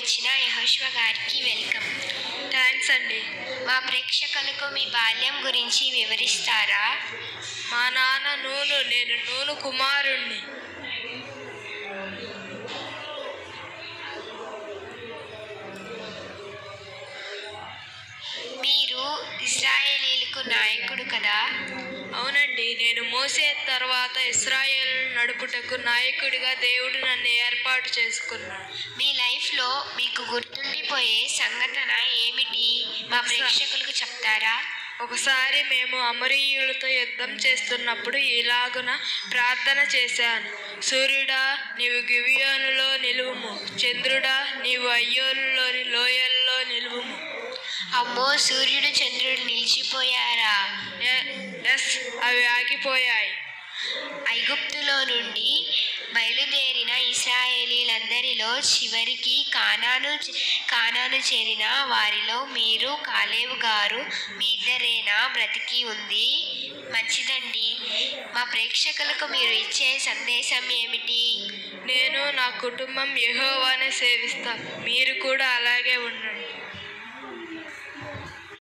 వచ్చిన యహోష్వ గారికి welcome thanks అండి మా ప్రేక్షకులకు మీ బాల్యం గురించి వివరిస్తారా మా నాన్న నూను నేను నూను కుమారుణ్ణి మీరు ఇజ్రాయేలీలకు నాయకుడు కదా అవునండి నేను మోసే తర్వాత ఇస్రాయేల్ నడుపుటకు నాయకుడిగా దేవుడు నన్ను ఏర్పాటు చేసుకున్నాడు మీ లైఫ్లో మీకు గుర్తుండిపోయే సంఘటన ఏమిటి మా ప్రేక్షకులకు చెప్తారా ఒకసారి మేము అమరీయులతో యుద్ధం చేస్తున్నప్పుడు ఇలాగున ప్రార్థన చేశాను సూర్యుడా నీవు గివియోనులో నిలువుము చంద్రుడా నీవు అయ్యోనులోని లోయల్లో నిలువుము అమ్మో సూర్యుడు చంద్రుడు నిలిచిపోయారా ఎ- ఎస్ అవి ఆగిపోయాయి ఐగుప్తులో నుండి బయలుదేరిన ఇస్రాయేలీలందరిలో చివరికి కానాను కానాను చేరిన వారిలో మీరు కాలేవు గారు మీ ఇద్దరేనా బ్రతికి ఉంది మంచిదండి మా ప్రేక్షకులకు మీరు ఇచ్చే సందేశం ఏమిటి నేను నా కుటుంబం యెహోవానే సేవిస్తాం మీరు కూడా అలాగే ఉండండి